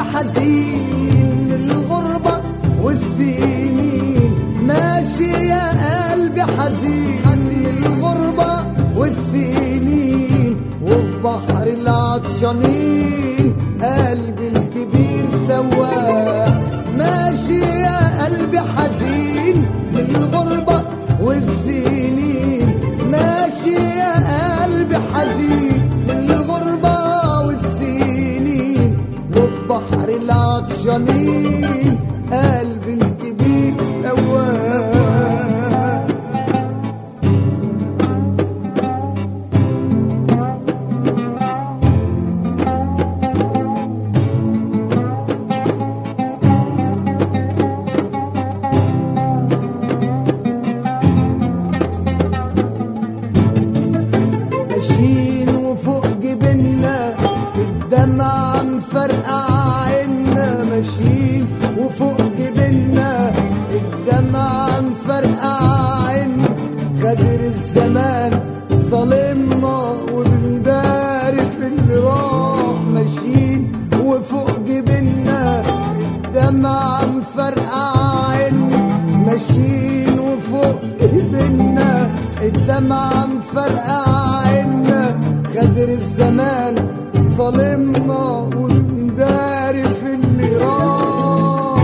حزين من الغربة والسنين ماشي يا قلبي حزين من الغربة والسنين وفي بحر العطشانين قلبي الكبير سواح ماشي يا قلبي حزين من الغربة والسنين ماشي يا قلبي حزين من الغربة والسنين وبحر العطشانين قلبي الكبير سواح ماشيين وفوق جبنا الدمعة مفرقع عنا ماشيين وفوق جبنا الدمعة مفرقع عنا غدر الزمان ظالمنا وبنداري في اللي راح ماشيين وفوق جبنا الدمعة مفرقع عنا ماشيين وفوق جبنا الدمعة مفرقع عنا غدر الزمان ظالمنا ونداري في اللي راح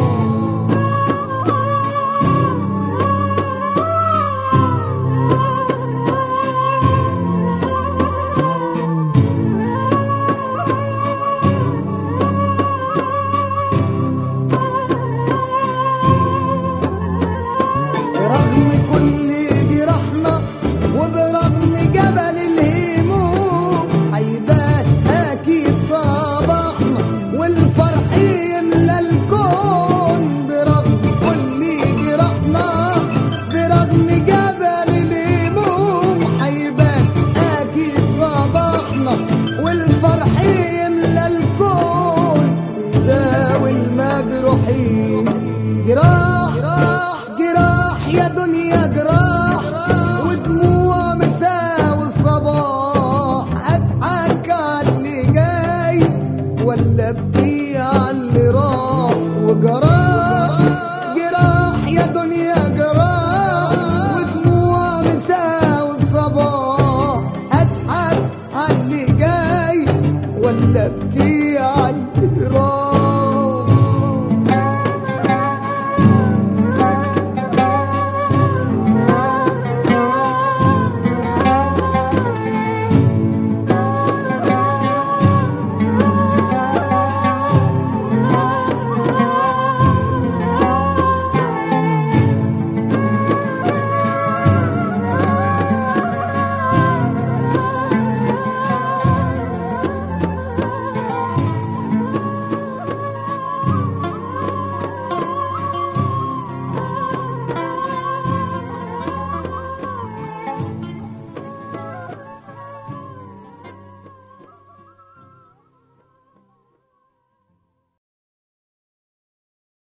برغم كل جراحنا وبرغم جبل الهموم هيبان اكيد صباحنا والفرح يملى الكون برغم كل جراحنا برغم جبل الهموم هيبان اكيد صباحنا والفرح يملى الكون يداوي المجروحين جراح جراح جراح يا دنيا جراح ودموع مساء والصباح اضحك على اللي جاي ولا ابكي على اللي راح وجراح جراح يا دنيا جراح ودموع مساء والصباح اضحك على اللي جاي ولا ابكي على اللي راح